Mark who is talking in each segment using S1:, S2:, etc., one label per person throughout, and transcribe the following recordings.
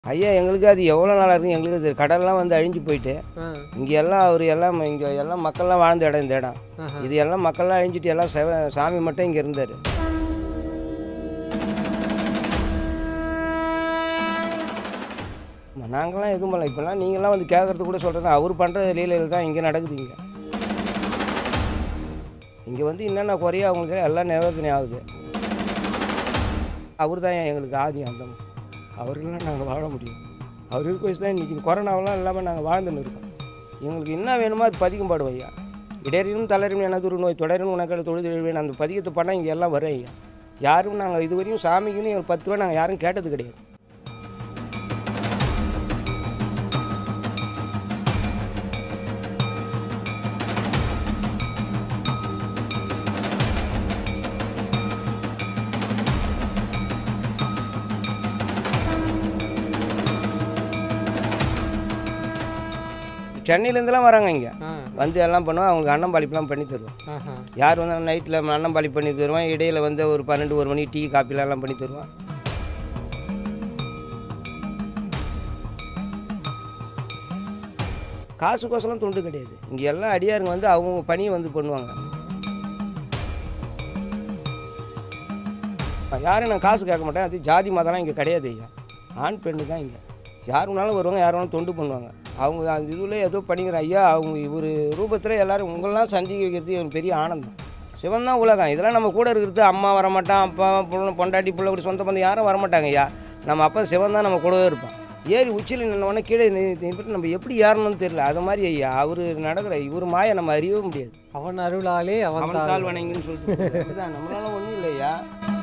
S1: ஐயா எங்களுக்கு அது எவ்வளோ நாளாக இருக்கு எங்களுக்கு அது கடல்லாம் வந்து அழிஞ்சு போயிட்டு
S2: ஆ,
S1: இங்கே எல்லாம் அவர் எல்லாம் இங்கே எல்லாம் மக்கள்லாம் வாழ்ந்த இடம் இந்த இடம்
S2: ஆஹா.
S1: இது எல்லாம் மக்கள்லாம் அழிஞ்சிட்டு எல்லாம் செவ சாமி மட்டும் இங்கே இருந்தார் நாங்களாம் எதுவும் பண்ணல இப்போல்லாம் நீங்களாம் வந்து கேட்குறது கூட சொல்கிறேன் அவர் பண்ணுற லீலையில் தான் இங்கே நடக்குது இங்கே இங்கே வந்து என்னென்ன குறையோ அவங்களுக்கு எல்லாம் நிவர்த்தனை ஆகுது அவர் தான் எங்களுக்கு ஆதி அந்தம் அவர்களெலாம் நாங்கள் வாழ முடியும் அவர் இருக்க வயசு தான் இன்றைக்கி கொரோனாவெல்லாம் இல்லாமல் நாங்கள் வாழ்ந்துன்னு இருக்கோம் எங்களுக்கு என்ன வேணுமோ அது பதிகம் பாடுவோம் ஐயா இடரினும் தளரும் எனது நோய் தொடரும் உனக்கு தொழுது எழுவேன் அந்த பதிகத்தை பண்ணால் இங்கே எல்லாம் வரும் ஐயா யாரும் நாங்கள் இதுவரையும் சாமிக்குன்னு ஒரு பத்து ரூபா நாங்கள் யாரும் கேட்டது கிடையாது சென்னையிலேருந்துலாம் வராங்க இங்கே
S2: ஆ,
S1: வந்து எல்லாம் பண்ணுவோம் அவங்களுக்கு அன்னம் பாலிப்புலாம் பண்ணி தருவோம்
S2: ஆஹா.
S1: யார் வந்து நைட்டில் அன்னம் பாலி பண்ணி தருவான் இடையில வந்து ஒரு பன்னெண்டு ஒரு மணி டீ காப்பிலாம் எல்லாம் பண்ணி தருவான் காசுக்கோசரம் தொண்டு கிடையாது இங்கே எல்லாம் அடியாருங்க வந்து அவங்க பணியை வந்து பண்ணுவாங்க யாரும் நான் காசு கேட்க மாட்டேன் அது ஜாதி மதம்லாம் இங்கே கிடையாது ஐயா ஆண் பெண்ணு தான் இங்கே யார் வேணாலும் வருவாங்க யார் வேணாலும் தொண்டு பண்ணுவாங்க அவங்க அந்த இதுல ஏதோ பண்ணிக்கிற ஐயா அவங்க இவர் ரூபத்தில் எல்லாரும் உங்களெலாம் சந்திக்க வைக்கிறது ஒரு பெரிய ஆனந்தம் சிவன் தான் உலகம் இதெல்லாம் நம்ம கூட இருக்கிறது அம்மா வரமாட்டான் அப்பா பொண்ணு பொண்டாட்டி பிள்ளை இப்படி சொந்த பந்தம் யாரும் வரமாட்டாங்க ஐயா நம்ம அப்பா சிவன் தான் நம்ம கூடவே இருப்பான் ஏறி உச்சியில் நின்னவொடனே கீழே நி- நின்னுட்டு நம்ம எப்படி ஏறணும்னு தெரியல அது மாதிரி ஐயா அவர் நடக்கிற இவர் மாயை நம்ம அறியவே முடியாது
S2: அவன் அருளாலே அவன்
S1: அவன்
S2: தாள்
S1: கால் வணங்கின்னு சொல்லிட்டு அதுதான் நம்மளால ஒன்றும் இல்லையா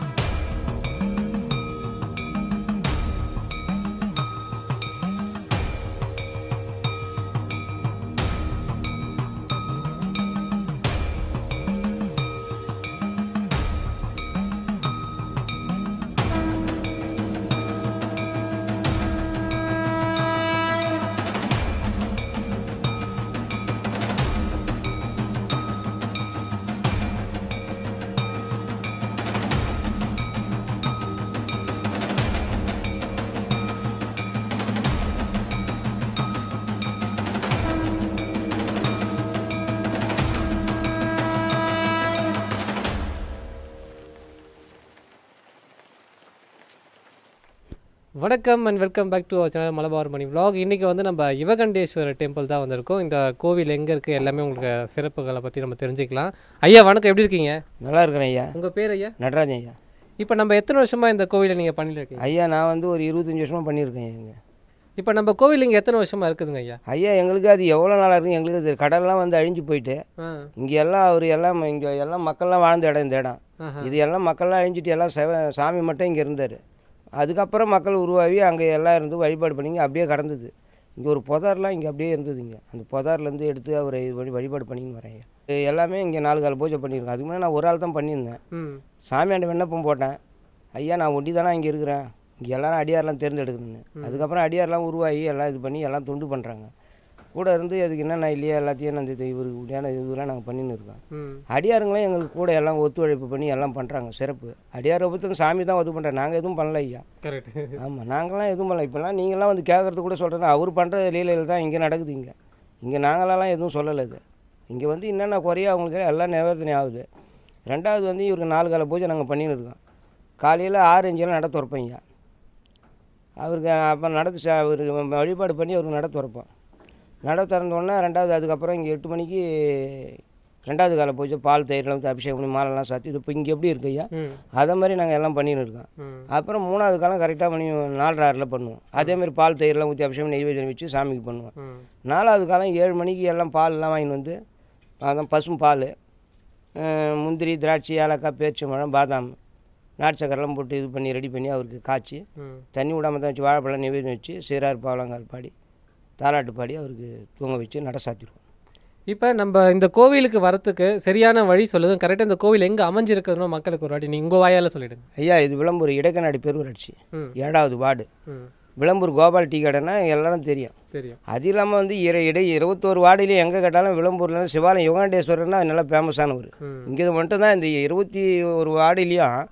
S2: வணக்கம் and welcome back to our channel Malabar Mani vlog இன்னைக்கு வந்து நம்ம யுவகண்டேஸ்வரர் டெம்பிள் தான் வந்திருக்கோம் இந்த கோவில் எங்கே இருக்குது எல்லாமே உங்களுக்கு சிறப்புகளை பற்றி நம்ம தெரிஞ்சுக்கலாம் ஐயா வணக்கம் எப்படி இருக்கீங்க
S1: நல்லா இருக்கிறேன் ஐயா
S2: உங்கள் பேர் ஐயா
S1: நடராஜன் ஐயா
S2: இப்போ நம்ம எத்தனை வருஷமாக இந்த கோவிலை நீங்கள் பண்ணிட்டு இருக்கீங்க
S1: ஐயா நான் வந்து ஒரு இருபத்தஞ்சி வருஷமாக பண்ணியிருக்கேன் எங்க
S2: இப்போ நம்ம கோவில் இங்கே எத்தனை வருஷமாக இருக்குதுங்க ஐயா
S1: ஐயா எங்களுக்கு அது எவ்வளோ நாளாக இருக்கு எங்களுக்கு அது கடல்லாம் வந்து அழிஞ்சு போயிட்டு
S2: ஆ
S1: இங்கே எல்லாம் அவர் எல்லாம் இங்கே எல்லாம் மக்கள்லாம் வாழ்ந்த இடம் இந்த இடம்
S2: ஆஹா.
S1: இது எல்லாம் மக்கள்லாம் அழிஞ்சிட்டு எல்லாம் செவ சாமி மட்டும் இங்கே இருந்தார் அதுக்கப்புறம் மக்கள் உருவாகி அங்கே எல்லாம் இருந்து வழிபாடு பண்ணிங்க அப்படியே கடந்தது இங்கே ஒரு புதார்லாம் இங்கே அப்படியே இருந்தது இங்கே அந்த புதார்லேருந்து எடுத்து அவரை இது பண்ணி வழிபாடு பண்ணின்னு வரேன் ஐயா இது எல்லாமே இங்கே நாலு கால் பூஜை பண்ணியிருக்கேன் அதுக்கு முன்னாடி நான் ஒரு ஆள் தான் பண்ணியிருந்தேன்
S2: ம்
S1: சாமியாண்ட விண்ணப்பம் போட்டேன் ஐயா நான் ஒண்டி தானே இங்கே இருக்கிறேன் இங்கே எல்லாரும் அடியாரெலாம் தேர்ந்தெடுக்கணும்னு அதுக்கப்புறம் அடியாரெலாம் உருவாகி எல்லாம் இது பண்ணி எல்லாம் தொண்டு பண்ணுறாங்க கூட இருந்து அதுக்கு என்னென்ன இல்லையா எல்லாத்தையும் நான் இந்த இவருக்கு உண்டான இதுலாம் நாங்கள் பண்ணின்னு இருக்கோம்
S2: ம்
S1: அடியாருங்களும் எங்களுக்கு கூட எல்லாம் ஒத்துழைப்பு பண்ணி எல்லாம் பண்ணுறாங்க சிறப்பு அடியார் ஒப்புத்துக்கு சாமி தான் உதவி பண்ணுறேன் நாங்கள் எதுவும் பண்ணல ஐயா
S2: கரெக்ட்
S1: ஆமாம் நாங்களாம் எதுவும் பண்ணல இப்போல்லாம் நீங்களாம் வந்து கேட்குறது கூட சொல்கிறேன் அவர் பண்ணுற லீலையில் தான் இங்கே நடக்குது இங்கே இங்கே நாங்களெல்லாம் எதுவும் சொல்லலை இது இங்கே வந்து என்னென்ன குறையோ அவங்களுக்கு எல்லாம் நிவர்த்தனை ஆகுது ரெண்டாவது வந்து இவருக்கு நாலு கால பூஜை நாங்கள் பண்ணின்னு இருக்கோம் காலையில் ஆறு அஞ்செல்லாம் நட திறப்போம் ஐயா அவருக்கு அப்போ நடத்து ச- அவருக்கு வழிபாடு பண்ணி அவருக்கு நட திறப்போம் நட திறந்தோடனே ரெண்டாவது அதுக்கப்புறம் இங்கே எட்டு மணிக்கு ரெண்டாவது கால பூஜை பால் தயிரெலாம் ஊற்றி அபிஷேகம் பண்ணி மாலைலாம் சாத்தி இது இப்போ இங்கே எப்படி இருக்கு ஐயா
S2: ம்
S1: அதை மாதிரி நாங்கள் எல்லாம் பண்ணின்னு இருக்கோம்
S2: ம்
S1: அப்புறம் மூணாவது காலம் கரெக்டாக மணி நாலரை ஆறில் பண்ணுவோம் அதேமாதிரி பால் தயிரெலாம் ஊற்றி அபிஷேகம் நெய்வேதியம் வச்சு சாமிக்கு பண்ணுவோம்
S2: ம்
S1: நாலாவது காலம் ஏழு மணிக்கு எல்லாம் பால்லாம் வாங்கின்னு வந்து அதான் பசும் பால் அஹ், முந்திரி திராட்சை ஏலக்காய் பேரிச்சம்பழம் பாதாம் நாட்டு சக்கரெல்லாம் போட்டு இது பண்ணி ரெடி பண்ணி அவருக்கு காய்ச்சி
S2: ம்
S1: தண்ணி விடாம தான் வச்சு வாழைப்பழம் நெய்வேதியம் வச்சு சீரார் பாவலங்கால் பாடி தாலாட்டு பாடி அவருக்கு தூங்க வச்சு நட சாத்திடுவோம்
S2: இப்போ நம்ம இந்த கோவிலுக்கு வரத்துக்கு சரியான வழி சொல்லுது கரெக்டாக இந்த கோவில் எங்கே அமைஞ்சிருக்குதுன்னு மக்களுக்கு ஒரு வாட்டி நீங்கள் உங்கள் வாயால் சொல்லிடுங்க
S1: ஐயா இது விளம்பூர் இடைக்கநாடி பெருவராட்சி
S2: ம்
S1: ஏழாவது வார்டு
S2: ம்
S1: விளம்பூர் கோபால் டீ கடைன்னா எல்லாரும் தெரியும்
S2: தெரியும்
S1: அது இல்லாமல் வந்து இர இடை இருபத்தோரு வார்டுலேயும் எங்கே கேட்டாலும் விளம்பூரில் சிவாலயம் யுகாண்டேஸ்வரர்னா அது நல்லா ஃபேமஸானவர்
S2: ம்
S1: இங்கே மட்டும் தான் இந்த இருபத்தி ஒரு வார்டுலேயும்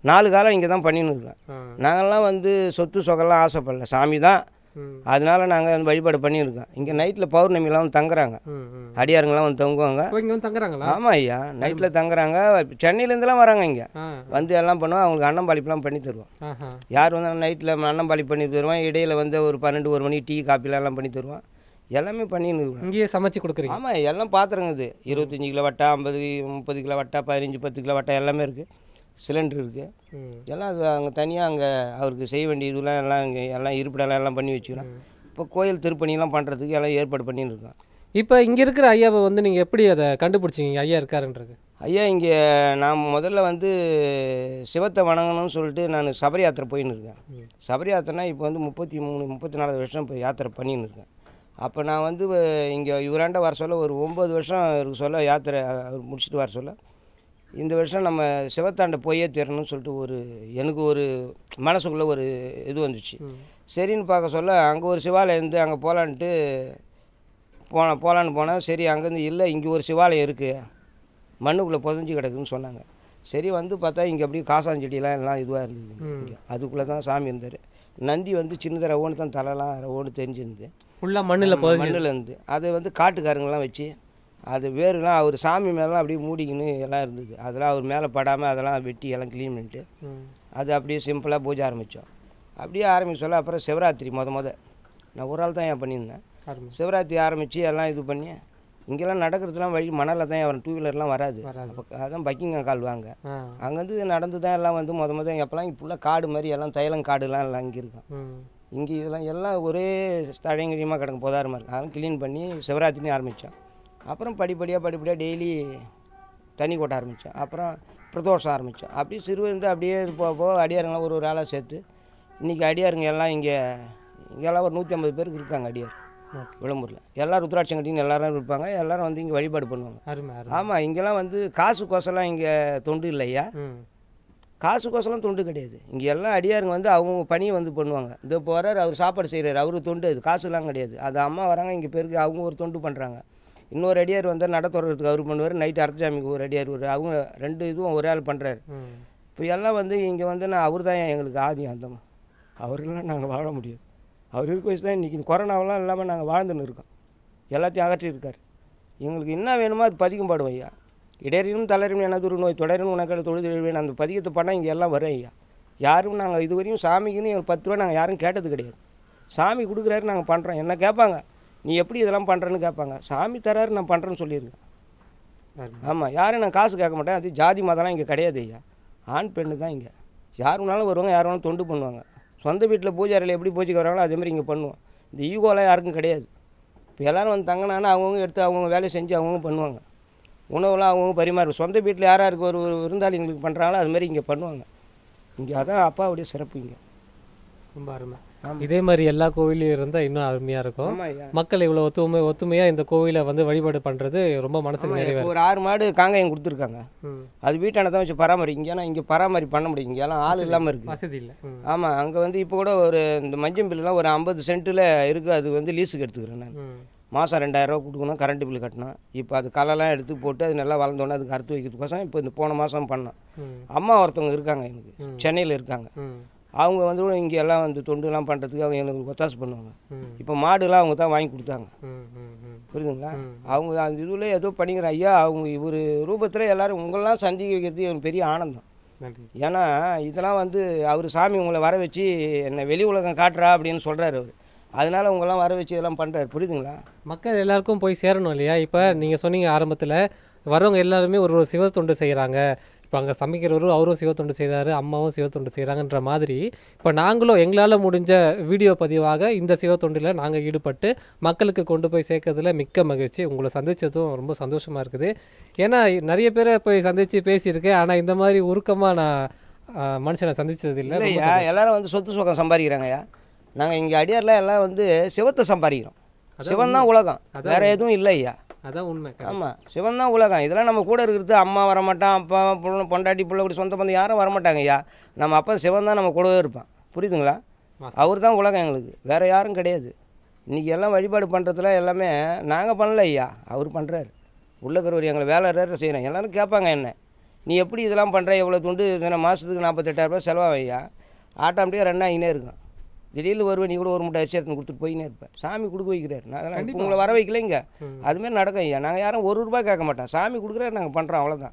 S1: நாலு காலம் இங்கே தான் பண்ணின்னு இருக்கோம்
S2: ஆ.
S1: நாங்கள்லாம் வந்து சொத்து சொகெல்லாம் ஆசைப்படல சாமி தான்
S2: ம்.
S1: அதனால நாங்கள் வந்து வழிபாடு பண்ணியிருக்கோம் இங்கே நைட்டில் பௌர்ணமிலாம் வந்து தங்குறாங்க
S2: ம், ம்.
S1: அடியாருங்கெல்லாம் வந்து தங்குவாங்க
S2: இப்போ இங்கே வந்து தங்குறாங்களா
S1: ஆமாம் ஐயா நைட்டில் தங்குறாங்க சென்னையிலேருந்துலாம் வராங்க இங்கே
S2: ஆ
S1: வந்து எல்லாம் பண்ணுவோம் அவங்களுக்கு அன்னம்பாளிப்புலாம் பண்ணி தருவோம்
S2: ஆஹா
S1: யார் வந்து நைட்டில் அன்னம்பாளிப்பு பண்ணி தருவான் இடையில வந்து ஒரு பன்னெண்டு ஒரு மணி டீ காப்பிலாம் எல்லாம் பண்ணி தருவான் எல்லாமே பண்ணின்னு இருக்கிறோம்
S2: இங்கேயே சமைச்சு கொடுக்குறீங்க
S1: ஆமாம் எல்லாம் பாத்திரங்க இது இருபத்தஞ்சி கிலோ வட்டா ஐம்பது முப்பது கிலோ வட்டா பதினஞ்சு பத்து கிலோ வட்டா எல்லாமே இருக்குது சிலிண்டர் இருக்குது
S2: ம்
S1: எல்லாம் அது அங்கே தனியாக அங்கே அவருக்கு செய்ய வேண்டிய இதெல்லாம் எல்லாம் இங்கே எல்லாம் இருப்பிடெல்லாம் எல்லாம் பண்ணி வச்சுக்கிறோம் இப்போ கோயில் திருப்பணிலாம் பண்ணுறதுக்கு எல்லாம் ஏற்பாடு பண்ணின்னு இருக்கோம்
S2: இப்போ இங்கே இருக்கிற ஐயாவை வந்து நீங்கள் எப்படி அதை கண்டுபிடிச்சிங்க ஐயா இருக்காருன்றது
S1: ஐயா இங்கே நான் முதல்ல வந்து சிவத்தை வணங்கணும்னு சொல்லிட்டு நான் சபரி யாத்திரை போயின்னு இருக்கேன் சபரி யாத்திரைனா இப்போ வந்து முப்பத்தி மூணு முப்பத்தி நாலு வருஷம் இப்போ யாத்திரை பண்ணின்னு இருக்கேன் அப்போ நான் வந்து இங்கே இவராண்ட வர சொல்ல ஒரு ஒம்பது வருஷம் இருக்கு சொல்ல யாத்திரை அவர் முடிச்சுட்டு வர சொல்ல இந்த வருஷம் நம்ம சிவத்தாண்ட போயே தீரணும்னு சொல்லிட்டு ஒரு எனக்கு ஒரு மனசுக்குள்ளே ஒரு இது வந்துச்சு சரின்னு பார்க்க சொல்ல அங்கே ஒரு சிவாலயம் இருந்து அங்கே போகலான்ட்டு போன போகலான்னு போனேன் சரி அங்கேருந்து இல்லை இங்கே ஒரு சிவாலயம் இருக்குது மண்ணுக்குள்ளே புதஞ்சு கிடக்குன்னு சொன்னாங்க சரி வந்து பார்த்தா இங்கே அப்படியே காசாஞ்செடியெல்லாம் எல்லாம் இதுவாக இருந்தது இங்கே அதுக்குள்ளே தான் சாமி இருந்தார் நந்தி வந்து சின்னதாக ரவோன்னு தான் தலைலாம் ரவோன்னு தெரிஞ்சிருந்து
S2: ஃபுல்லாக மண்ணில் புதஞ்சு
S1: மண்ணில் இருந்து அது வந்து காட்டுக்காரங்கெல்லாம் வச்சு அது வேறுலாம் அவர் சாமி மேலாம் அப்படியே மூடிக்கின்னு எல்லாம் இருந்தது அதெல்லாம் அவர் மேலே படாமல் அதெல்லாம் வெட்டி எல்லாம் க்ளீன் பண்ணிட்டு
S2: ம்
S1: அது அப்படியே சிம்பிளாக பூஜை ஆரம்பித்தோம் அப்படியே ஆரம்பிச்ச சொல்ல அப்புறம் சிவராத்திரி மொத மொத நான் ஒரு ஆள் தான் ஏன் பண்ணியிருந்தேன்
S2: ஆரம்பி
S1: சிவராத்திரி ஆரம்பித்து எல்லாம் இது பண்ணி இங்கெல்லாம் நடக்கிறதுலாம் வழி மணலில் தான் வரும் டூ வீலர்லாம் வராது
S2: வராது.
S1: அப்போ அதான் பக்கிங்க கால் வாங்க
S2: ஆ
S1: அங்கேருந்து நடந்து தான் எல்லாம் வந்து மொத மொதல் எப்போல்லாம் ஃபுல்லாக காடு மாதிரி எல்லாம் தைலம் காடுலாம் எல்லாம் இங்கே இருக்கும்
S2: ம்
S1: இங்கே இதெல்லாம் எல்லாம் ஒரே தழைங்கடியமாக கிடக்கும் புதாரமாக இருக்கும் அதெல்லாம் க்ளீன் பண்ணி சிவராத்திரியும் ஆரம்பித்தோம் அப்புறம் படிப்படியாக படிப்படியாக டெய்லி தண்ணி கொட்ட ஆரம்பித்தோம் அப்புறம் பிரதோஷம் ஆரம்பித்தோம் அப்படியே சிறு இருந்து அப்படியே இது போக போக அடியாருங்களாம் ஒரு ஒரு ஆளாக சேர்த்து இன்றைக்கி அடியாருங்க எல்லாம் இங்கே இங்கெல்லாம் ஒரு நூற்றி ஐம்பது பேருக்கு இருக்காங்க அடியார்
S2: ஓகே
S1: விளம்பூரில் எல்லாம் ருத்ராட்சங்கட்டின்னு எல்லாரும் இருப்பாங்க எல்லாரும் வந்து இங்கே வழிபாடு பண்ணுவாங்க
S2: அருமை அருமை
S1: ஆமாம் இங்கெல்லாம் வந்து காசு கோசம்லாம் இங்கே தொண்டு இல்லையா
S2: ம்
S1: காசு கோசம்லாம் தொண்டு கிடையாது இங்கே எல்லாம் அடியாருங்க வந்து அவங்க பணியை வந்து பண்ணுவாங்க இந்த இப்போ வர்றாரு அவர் சாப்பாடு செய்கிறாரு அவரு தொண்டு அது காசுலாம் கிடையாது அது அம்மா வராங்க இங்கே பேருக்கு அவங்க ஒரு தொண்டு பண்ணுறாங்க இன்னொரு அடியார் வந்து நட தொடர்றதுக்கு அவர் பண்ணுவார் நைட்டு அர்த்தசாமிக்கு ஒரு அடியார் ஒரு அவங்க ரெண்டு இதுவும் ஒரே ஆள் பண்ணுறாரு
S2: ம்
S1: இப்போ எல்லாம் வந்து இங்கே வந்து நான் அவர் தான் எங்களுக்கு ஆதி அந்தமா அவரெல்லாம் நாங்கள் வாழ முடியாது அவர் இருக்க வச்சு தான் இன்றைக்கி கொரோனாவெல்லாம் இல்லாமல் நாங்கள் வாழ்ந்துன்னு இருக்கோம் எல்லாத்தையும் அகற்றி இருக்கார் எங்களுக்கு என்ன வேணுமோ அது பதிக்கும் பாடுவோம் ஐயா இடரினும் தளரும் எனது ஒரு நோய் தொடரும் உனக்கு தொழுது வேணும் அந்த பதிக்கத்தை பண்ணால் இங்கே எல்லாம் வரும் ஐயா யாரும் நாங்கள் இதுவரையும் சாமிக்குன்னு எங்களுக்கு பத்து ரூபா நாங்கள் யாரும் கேட்டது கிடையாது சாமி கொடுக்குறாரு நாங்கள் பண்ணுறோம் என்ன கேட்பாங்க நீ எப்படி இதெல்லாம் பண்ணுறேன்னு கேட்பாங்க சாமி தராரு நான் பண்ணுறேன்னு சொல்லியிருக்கேன்
S2: அருமை
S1: ஆமாம் யாரும் நான் காசு கேட்க மாட்டேன் அது ஜாதி மதம்லாம் இங்கே கிடையாது ஐயா ஆண் பெண்ணு தான் இங்கே யார் வேணாலும் வருவாங்க யார் வேணாலும் தொண்டு பண்ணுவாங்க சொந்த வீட்டில் பூஜை அறையில் எப்படி பூஜைக்கு வராங்களோ அதே மாதிரி இங்கே பண்ணுவோம் இந்த ஈகோலாம் யாருக்கும் கிடையாது இப்போ எல்லோரும் வந்து தங்கினானா அவங்கவுங்க எடுத்து அவங்கவுங்க வேலையை செஞ்சு அவங்கவுங்க பண்ணுவாங்க உணவுலாம் அவங்கவுங்க பரிமாறு சொந்த வீட்டில் யார் யாருக்கு ஒரு ஒரு விருந்தாளிங்களுக்கு பண்ணுறாங்களோ அது மாதிரி இங்கே பண்ணுவாங்க இங்கே அதான் அப்பாவுடைய சிறப்பு இங்கே
S2: ரொம்ப அருமை
S1: ஆமா.
S2: இதே மாதிரி எல்லா கோவிலையும் இருந்தால் இன்னும் அருமையாக இருக்கும்
S1: ஆமாம் ஐயா
S2: மக்கள் இவ்வளோ ஒத்துமை ஒத்துமையாக இந்த கோவிலை வந்து வழிபாடு பண்ணுறது ரொம்ப மனசுக்கு
S1: ஆமா,
S2: நிறைவாக
S1: இப்போ ஒரு ஆறு மாடு காங்காயம் கொடுத்துருக்காங்க
S2: ம்
S1: அது வீட்டான தான் வச்சு பராமரி இங்கேனா இங்கே பராமரி பண்ண முடியும் இங்கெல்லாம் ஆள் இல்லாமல் இருக்குது
S2: வசதி இல்லை ம்
S1: ஆமாம் அங்கே வந்து இப்போ கூட ஒரு இந்த மஞ்சம்பில்லாம் ஒரு ஐம்பது சென்ட்டில் இருக்குது அது வந்து லீஸுக்கு எடுத்துக்கிறேன் நான்
S2: ம்
S1: மாதம் ரெண்டாயிரரூவா கொடுக்கணும் கரண்ட் பில் கட்டணும் இப்போ அது களைலாம் எடுத்து போட்டு அது நல்லா வளர்ந்தோன்னே அதுக்கு அறுத்து வைக்கிறதுக்கோசம் இப்போ இந்த போன மாதம் பண்ணோம்
S2: ம்
S1: அம்மா ஒருத்தவங்க இருக்காங்க எனக்கு சென்னையில் இருக்காங்க
S2: ம்
S1: அவங்க வந்து இங்கே எல்லாம் வந்து தொண்டுலாம் பண்ணுறதுக்கு அவங்க எனக்கு ஒத்தாசு பண்ணுவாங்க
S2: ம்
S1: இப்போ மாடுலாம் அவங்க தான் வாங்கி கொடுத்தாங்க
S2: ம் ம் ம்
S1: புரியுதுங்களா அவங்க அந்த இதில் ஏதோ பண்ணிக்கிற ஐயா அவங்க இவர் ரூபத்தில் எல்லாரும் உங்களெல்லாம் சந்திக்க வைக்கிறது எனக்கு பெரிய ஆனந்தம்
S2: நன்றி
S1: ஏன்னா இதெல்லாம் வந்து அவர் சாமி உங்களை வர வச்சு என்னை வெளி உலகம் காட்டுறா அப்படின்னு சொல்கிறாரு அவர் அதனால உங்களெல்லாம் வர வச்சு இதெல்லாம் பண்ணுறாரு புரியுதுங்களா
S2: மக்கள் எல்லாருக்கும் போய் சேரணும் இல்லையா இப்போ நீங்கள் சொன்னீங்க ஆரம்பத்தில் வரவங்க எல்லாருமே ஒரு ஒரு சிவத்தொண்டு செய்கிறாங்க இப்போ அங்கே சமைக்கிறவரும் அவரும் சிவத்தொண்டு செய்கிறாரு அம்மாவும் சிவத்தொண்டு செய்கிறாங்கன்ற மாதிரி இப்போ நாங்களும் எங்களால் முடிஞ்ச வீடியோ பதிவாக இந்த சிவத்தொண்டில் நாங்கள் ஈடுபட்டு மக்களுக்கு கொண்டு போய் சேர்க்கறதுல மிக்க மகிழ்ச்சி உங்களை சந்திச்சதும் ரொம்ப சந்தோஷமாக இருக்குது ஏன்னா நிறைய பேரை போய் சந்தித்து பேசியிருக்கேன் ஆனால் இந்த மாதிரி உருக்கமாக நான் ஆ, மனுஷனை சந்திச்சது இல்லை ரொம்ப
S1: இல்லையா எல்லாரும் வந்து சொத்து சுகம் சம்பாதிக்கிறாங்கய்யா நாங்கள் இங்கே அடியாரில் எல்லாம் வந்து சிவத்தை சம்பாதிக்கிறோம் சிவன் தான் உலகம் வேற எதுவும் இல்லை ஐயா
S2: அதான் உண்மை
S1: ஆமாம் சிவன் தான் உலகம் இதெல்லாம் நம்ம கூட இருக்கிறது அம்மா வரமாட்டான் அப்பா பொண்ணு பொண்டாட்டி பிள்ளை கூட சொந்த பந்தம் யாரும் வரமாட்டாங்க ஐயா நம்ம அப்பா சிவன் தான் நம்ம கூடவே இருப்பான் புரியுதுங்களா
S2: வாஸ்தவம்.
S1: அவர் தான் உலகம் எங்களுக்கு வேற யாரும் கிடையாது இன்றைக்கி எல்லாம் வழிபாடு பண்ணுறதுல எல்லாமே நாங்கள் பண்ணல ஐயா அவர் பண்ணுறாரு உள்ளக்கிறவர் எங்களை வேலை செய்கிறோம் எல்லாரும் கேட்பாங்க என்ன நீ எப்படி இதெல்லாம் பண்ணுற எவ்வளோ துண்டு இத்தனை மாதத்துக்கு நாற்பத்தெட்டாயிரரூபா செலவாகையா ஆட்டாமட்டியாக ரன் ஆகினே இருக்கும் திடீர்னு வருவேன் நீ கூட ஒரு முட்டை அரிசி எடுத்துன்னு கொடுத்துட்டு போயினே இருப்பேன் சாமி கொடுக்க வைக்கிறாரு நான் அதெல்லாம் இப்போ உங்களை வர வைக்கல இங்கே அதுமாரி நடக்கும் ஐயா நாங்கள் யாரும் ஒரு ரூபாய் கேட்க மாட்டோம் சாமி கொடுக்குறாரு நாங்கள் பண்ணுறோம் அவ்வளோதான்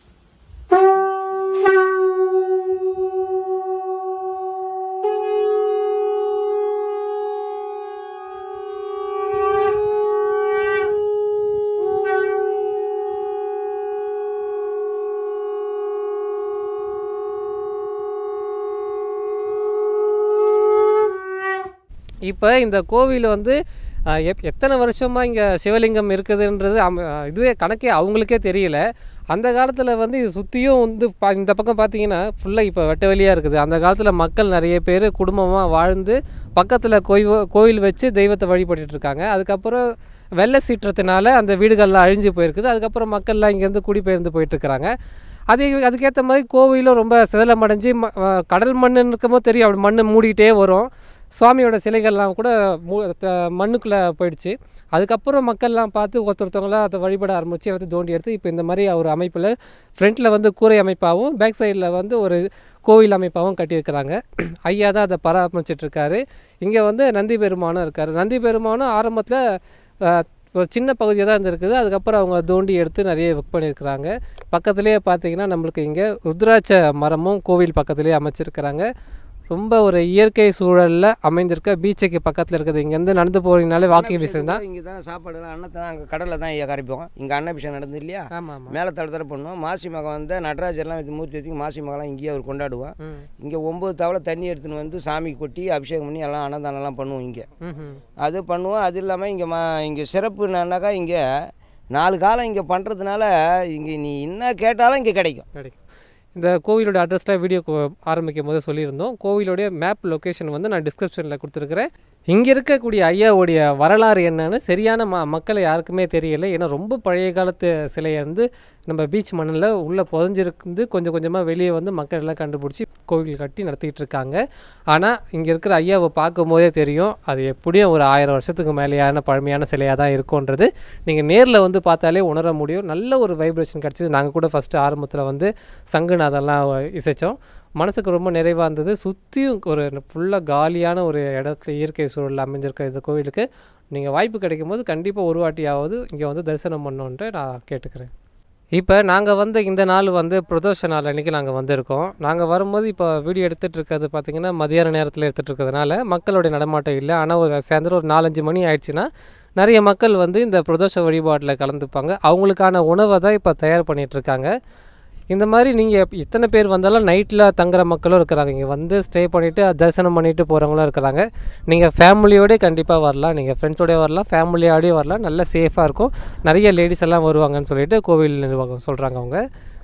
S2: இப்போ இந்த கோவில் வந்து அஹ், எப் எத்தனை வருஷமாக இங்கே சிவலிங்கம் இருக்குதுன்றது அம்- அஹ், இதுவே கணக்கே அவங்களுக்கே தெரியல அந்த காலத்தில் வந்து இது சுற்றியும் வந்து பா இந்த பக்கம் பார்த்தீங்கன்னா ஃபுல்லாக இப்போ வெட்ட வெளியாக இருக்குது அந்த காலத்தில் மக்கள் நிறைய பேர் குடும்பமாக வாழ்ந்து பக்கத்தில் கோயில் கோயில் வச்சு தெய்வத்தை வழிபட்டுட்டு இருக்காங்க அதுக்கப்புறம் வெள்ளை சீற்றத்தினால அந்த வீடுகள்லாம் அழிஞ்சு போயிருக்குது அதுக்கப்புறம் மக்கள்லாம் இங்கேருந்து குடிபெயர்ந்து போயிட்டுருக்குறாங்க அது அதுக்கேற்ற மாதிரி கோவிலும் ரொம்ப சிதலமடைஞ்சு ம அஹ், கடல் மண்ணுன்னு இருக்கும்போது தெரியும் அப்படி மண்ணு மூடிக்கிட்டே வரும் சுவாமியோட சிலைகள்லாம் கூட மூ த- மண்ணுக்குள்ளே போயிடுச்சு அதுக்கப்புறம் மக்கள்லாம் பார்த்து ஒருத்தொருத்தவங்களாம் அதை வழிபட ஆரம்பிச்சு எல்லாத்தையும் தோண்டி எடுத்து இப்போ இந்த மாதிரி ஒரு அமைப்பில் ஃப்ரண்ட்டில் வந்து கூரை அமைப்பாகவும் பேக் சைடில் வந்து ஒரு கோவில் அமைப்பாகவும் கட்டியிருக்கிறாங்க ஐயா தான் அதை பராமரிச்சிட்டு இருக்காரு இங்கே வந்து நந்தி பெருமானும் இருக்கார் நந்தி பெருமானும் ஆரம்பத்தில் ஒரு சின்ன பகுதியாக தான் இருந்திருக்குது அதுக்கப்புறம் அவங்க தோண்டி எடுத்து நிறைய ஒர்க் பண்ணியிருக்கிறாங்க பக்கத்துலேயே பார்த்தீங்கன்னா நம்மளுக்கு இங்கே ருத்ராட்ச மரமும் கோவில் பக்கத்துலேயே அமைச்சிருக்கிறாங்க ரொம்ப ஒரு இயற்கை சூழலில் அமைந்திருக்க பீச்சுக்கு பக்கத்தில் இருக்குது இங்கேருந்து நடந்து போகிறீங்கனாலே வாக்கிங் டிஸ்டன்ஸ் தான்
S1: இங்கே தான் சாப்பாடுலாம் அன்னத்தை தான் அங்கே கடலில் தான் ஐயா கரைப்போம் இங்கே அன்னபிஷம் நடந்தது இல்லையா
S2: ஆமாம் ஆமாம்
S1: மேலே தடத்தர பண்ணுவோம் மாசி மகம் வந்து நடராஜர்லாம் வச்சு மூர்த்தி வச்சு மாசி மகம்லாம் இங்கேயே அவர் கொண்டாடுவோம்
S2: ம்
S1: இங்கே ஒம்பது தவளை தண்ணி எடுத்துன்னு வந்து சாமி கொட்டி அபிஷேகம் பண்ணி எல்லாம் அன்னதானம்லாம் பண்ணுவோம் இங்கே
S2: ம்
S1: அது பண்ணுவோம் அது இல்லாமல் இங்கே மா இங்கே சிறப்பு என்னன்னாக்கா இங்கே நாலு காலம் இங்கே பண்ணுறதுனால இங்கே நீ என்ன கேட்டாலும் இங்கே கிடைக்கும்
S2: கிடைக்கும் இந்த கோவிலோட அட்ரஸில் வீடியோ ஆரம்பிக்கும் போது சொல்லியிருந்தோம் கோவிலோடைய மேப் லொக்கேஷன் வந்து நான் டிஸ்கிரிப்ஷனில் கொடுத்துருக்குறேன் இங்கே இருக்கக்கூடிய ஐயாவுடைய வரலாறு என்னன்னு சரியான ம மக்களை யாருக்குமே தெரியல ஏன்னா ரொம்ப பழைய காலத்து சிலையை வந்து நம்ம பீச் மண்ணில் உள்ளே புதஞ்சிருந்து கொஞ்சம் கொஞ்சமாக வெளியே வந்து மக்கள் எல்லாம் கண்டுபிடிச்சி கோவில் கட்டி நடத்திட்டு இருக்காங்க ஆனால் இங்கே இருக்கிற ஐயாவை பார்க்கும்போதே தெரியும் அது எப்படியும் ஒரு ஆயிரம் வருஷத்துக்கு மேலேயான பழமையான சிலையாக தான் இருக்கும்ன்றது நீங்கள் நேரில் வந்து பார்த்தாலே உணர முடியும் நல்ல ஒரு வைப்ரேஷன் கிடச்சிது நாங்கள் கூட ஃபஸ்ட்டு ஆரம்பத்தில் வந்து சங்குநாதெல்லாம் இசைச்சோம் மனசுக்கு ரொம்ப நிறைவாக இருந்தது சுற்றியும் ஒரு ஃபுல்லாக காலியான ஒரு இடத்துல இயற்கை சூழலில் அமைஞ்சிருக்க இந்த கோவிலுக்கு நீங்கள் வாய்ப்பு கிடைக்கும் போது கண்டிப்பாக ஒரு வாட்டியாவது இங்கே வந்து தரிசனம் பண்ணணுன்ட்டு நான் கேட்டுக்கிறேன் இப்போ நாங்கள் வந்து இந்த நாள் வந்து பிரதோஷ நாள் அன்றைக்கி நாங்கள் வந்திருக்கோம் நாங்கள் வரும்போது இப்போ வீடியோ எடுத்துகிட்டு இருக்கிறது பார்த்திங்கன்னா மதியான நேரத்தில் எடுத்துகிட்டு இருக்கிறதுனால மக்களுடைய நடமாட்டம் இல்லை ஆனால் ஒரு சாயந்தரம் ஒரு நாலஞ்சு மணி ஆயிடுச்சுன்னா நிறைய மக்கள் வந்து இந்த பிரதோஷ வழிபாட்டில் கலந்துப்பாங்க அவங்களுக்கான உணவை தான் இப்போ தயார் பண்ணிட்டு இருக்காங்க இந்த மாதிரி நீங்கள் எத்தனை பேர் வந்தாலும் நைட்டில் தங்குற மக்களும் இருக்கிறாங்க இங்கே வந்து ஸ்டே பண்ணிவிட்டு தரிசனம் பண்ணிட்டு போகிறவங்களும் இருக்கிறாங்க நீங்கள் ஃபேமிலியோடய கண்டிப்பாக வரலாம் நீங்கள் ஃப்ரெண்ட்ஸோடய வரலாம் ஃபேமிலியோடய வரலாம் நல்லா சேஃபாக இருக்கும் நிறைய லேடிஸ் எல்லாம் வருவாங்கன்னு சொல்லிட்டு கோவில் நிர்வாகம் சொல்கிறாங்க அவங்க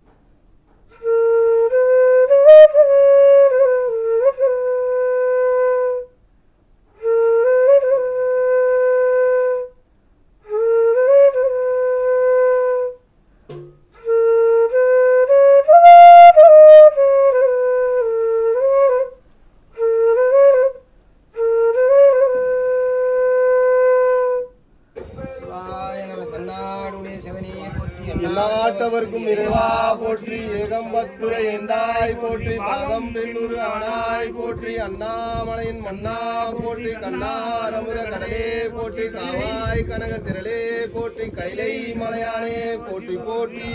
S3: எல்லாட்டவர்க்கும் இறைவா போற்றி ஏகம்பத்துரை எந்தாய் போற்றி பாகம் பெண்ணூறு ஆனாய் போற்றி அண்ணாமலையின் மன்னா போற்றி கண்ணாரமுத கடலே போற்றி காவாய் கனக திரளே போற்றி கைலை மலையானே போற்றி போற்றி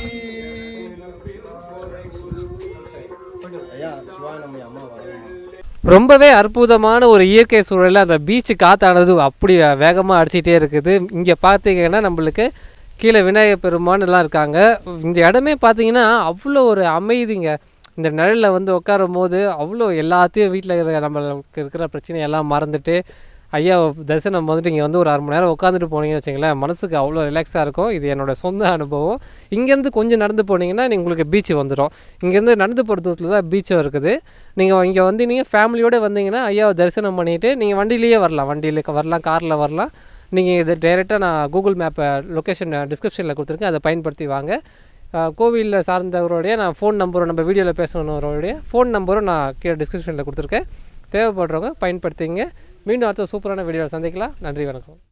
S3: ஐயா சிவாய் நம்ம அம்மா வரணும்
S2: ரொம்பவே அற்புதமான ஒரு இயற்கை சூழலில் அந்த பீச்சு காத்தானது அப்படி வேகமாக அடிச்சிட்டே இருக்குது இங்கே பார்த்தீங்கன்னா நம்மளுக்கு கீழே விநாயகர் பெருமான் எல்லாம் இருக்காங்க இந்த இடமே பார்த்தீங்கன்னா அவ்வளோ ஒரு அமைதிங்க இந்த நிழலில் வந்து உட்காரும் போது அவ்வளோ எல்லாத்தையும் வீட்டில் இருக்கிற நம்மளுக்கு இருக்கிற பிரச்சனையெல்லாம் மறந்துட்டு ஐயா தரிசனம் வந்துட்டு இங்கே வந்து ஒரு அரை மணி நேரம் உட்காந்துட்டு போனீங்கன்னு வச்சுங்களேன் மனசுக்கு அவ்வளோ ரிலாக்ஸாக இருக்கும் இது என்னோட சொந்த அனுபவம் இங்கேருந்து கொஞ்சம் நடந்து போனீங்கன்னா நீ- உங்களுக்கு பீச் வந்துடும் இங்கேருந்து நடந்து போகிற தூரத்தில் தான் பீச்சும் இருக்குது நீங்கள் இங்கே வந்து நீங்கள் ஃபேமிலியோடு வந்தீங்கன்னா ஐயாவை தரிசனம் பண்ணிவிட்டு நீங்கள் வண்டியிலேயே வரலாம் வண்டியில் வரலாம் காரில் வரலாம் நீங்கள் இது டைரெக்டாக நான் கூகுள் மேப்பை லொக்கேஷன் டிஸ்கிரிப்ஷனில் கொடுத்துருக்கேன் அதை பயன்படுத்தி வாங்க கோவிலில் சார்ந்தவருடைய நான் ஃபோன் நம்பரும் நம்ம வீடியோவில் பேசணுன்றவருடைய ஃபோன் நம்பரும் நான் கீழே டிஸ்கிரிப்ஷனில் கொடுத்துருக்கேன் தேவைப்படுறவங்க பயன்படுத்திங்க மீண்டும் அடுத்த சூப்பரான வீடியோவில் சந்திக்கலாம் நன்றி வணக்கம்